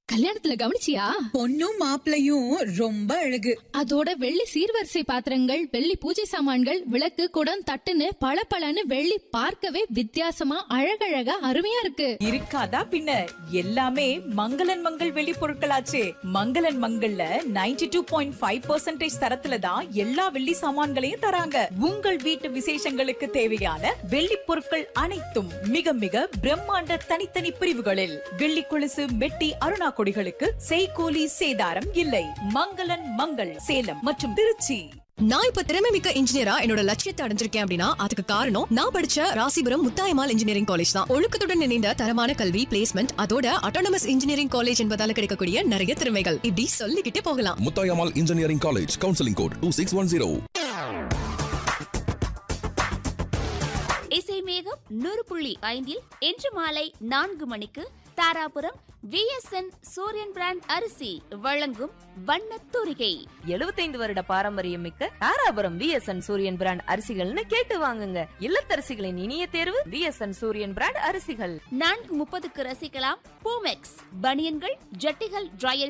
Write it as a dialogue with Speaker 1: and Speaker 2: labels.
Speaker 1: கல்யாணத்துல கவனிச்சியா
Speaker 2: பொண்ணும் மாப்பிளையும் ரொம்ப அழகு
Speaker 1: அதோட வெள்ளி சீர்வரிசை பாத்திரங்கள் வெள்ளி பூஜை சாமான்கள் விளக்கு குடம் தட்டுன்னு பளபளன்னு வெள்ளி பார்க்கவே வித்தியாசமா அழகழகா அருமையா இருக்கு
Speaker 3: இருக்காதா பின்ன எல்லாமே மங்களன் மங்கள் வெளி பொருட்களாச்சே மங்களன் மங்கள்ல 92.5% டூ பாயிண்ட் ஃபைவ் பர்சன்டேஜ் தரத்துல தான் எல்லா வெள்ளி சாமான்களையும் தராங்க உங்கள் வீட்டு விசேஷங்களுக்கு தேவையான வெள்ளி பொருட்கள் அனைத்தும் மிக மிக பிரம்மாண்ட தனித்தனி பிரிவுகளில் வெள்ளி கொலுசு மெட்டி அருணா கொடிகளுக்கு செய்கூலி சேதாரம் இல்லை மங்களன் மங்கள் சேலம் மற்றும் திருச்சி
Speaker 4: நான் இப்ப திறமை மிக்க இன்ஜினியரா என்னோட லட்சியத்தை அடைஞ்சிருக்கேன் அப்படின்னா அதுக்கு காரணம் நான் படிச்ச ராசிபுரம் முத்தாயமால் இன்ஜினியரிங் காலேஜ் தான் ஒழுக்கத்துடன் இணைந்த தரமான கல்வி பிளேஸ்மெண்ட் அதோட அட்டானமஸ் இன்ஜினியரிங் காலேஜ் என்பதால கிடைக்கக்கூடிய நிறைய திறமைகள் இப்படி சொல்லிக்கிட்டே போகலாம்
Speaker 5: Muthayammal engineering college counselling code two six one zero
Speaker 6: இசை மேகம் நூறு புள்ளி ஐந்தில் இன்று மாலை நான்கு மணிக்கு தாராபுரம் விஎஸ்என் சூரியன் பிராண்ட் அரிசி வழங்கும் வண்ணத் தூரிகை
Speaker 7: எழுபத்தைந்து வருட பாரம்பரியம் மிக்க தாராபுரம் விஎஸ்என் சூரியன் பிராண்ட் அரிசிகள்னு கேட்டு வாங்குங்க இல்லத்தரசிகளின் இனிய தேர்வு விஎஸ்என் சூரியன் பிராண்ட் அரிசிகள்
Speaker 6: நான்கு முப்பதுக்கு ரசிக்கலாம் பூமெக்ஸ் பனியன்கள் ஜட்டிகள் டிரையர்